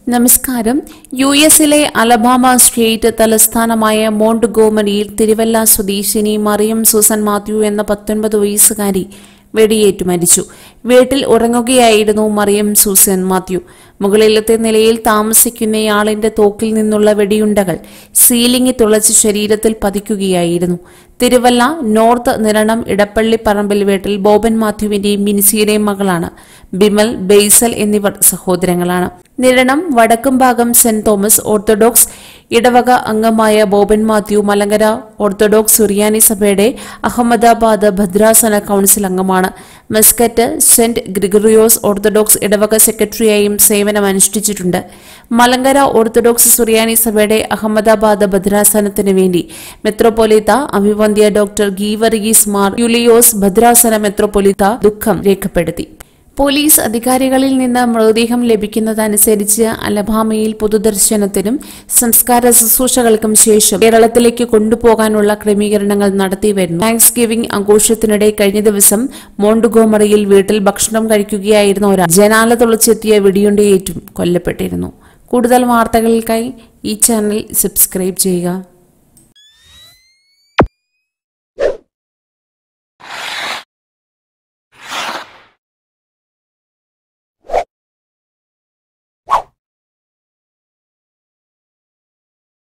നമസ്കാരം യു എസിലെ Alabama state തലസ്ഥാനമായ മോണ്ട് ഗോമറിയിൽ തിരുവല്ല സ്വദേശിനി മറിയം സൂസൻ മാത്യു എന്ന പത്തൊൻപത് വയസ്സുകാരി വെടിയേറ്റു മരിച്ചു വീട്ടിൽ ഉറങ്ങുകയായിരുന്നു മറിയം സൂസൻ മാത്യു മുകളിലത്തെ നിലയിൽ താമസിക്കുന്നയാളിന്റെ തോക്കിൽ നിന്നുള്ള വെടിയുണ്ടകൾ സീലിംഗിൽ തുളച്ച് ശരീരത്തിൽ പതിക്കുകയായിരുന്നു തിരുവല്ല നോർത്ത് നിരണം ഇടപ്പള്ളി പറമ്പിൽ വീട്ടിൽ ബോബൻ മാത്യുവിന്റെയും മിനിസിയുടെയും മകളാണ് ബിമൽ ബെയ്സൽ എന്നിവർ സഹോദരങ്ങളാണ് Niranam Vadakkumbhagam saint Thomas orthodox ഇടവക അംഗമായ ബോബൻ മാത്യു മലങ്കര ഓർത്തഡോക്സ് സുറിയാനി സഭയുടെ അഹമ്മദാബാദ് ഭദ്രാസന കൌൺസിൽ അംഗമാണ് മസ്കറ്റ് സെന്റ് ഗ്രിഗറിയോസ് ഓർത്തഡോക്സ് ഇടവക സെക്രട്ടറിയായും സേവനമനുഷ്ഠിച്ചിട്ടുണ്ട് മലങ്കര ഓർത്തഡോക്സ് സുറിയാനി സഭയുടെ അഹമ്മദാബാദ് ഭദ്രാസനത്തിന് വേണ്ടി മെത്രോപൊലീത്ത അഭിവന്ധ്യ ഡോക്ടർ ഗീവർഗീസ് മാർ യുലിയോസ് ഭദ്രാസന മെത്രോപൊലീത്ത ദുഃഖം രേഖപ്പെടുത്തി പോലീസ് അധികാരികളിൽ നിന്ന് മൃതദേഹം ലഭിക്കുന്നതനുസരിച്ച് അലബാമയിൽ പൊതുദർശനത്തിനും സംസ്കാര ശുശ്രൂഷകൾക്കും ശേഷം കേരളത്തിലേക്ക് കൊണ്ടുപോകാനുള്ള ക്രമീകരണങ്ങൾ നടത്തിവരുന്നു താങ്ക്സ് ഗിവിംഗ് ആഘോഷത്തിനിടെ കഴിഞ്ഞ ദിവസം മോണ്ടുഗോമറിയിൽ വീട്ടിൽ ഭക്ഷണം കഴിക്കുകയായിരുന്ന ഒരാൾ ജനാല തുളച്ചെത്തിയ വെടിയുണ്ടയേറ്റും കൊല്ലപ്പെട്ടിരുന്നു കൂടുതൽ വാർത്തകൾക്കായി ഈ ചാനൽ സബ്സ്ക്രൈബ് ചെയ്യുക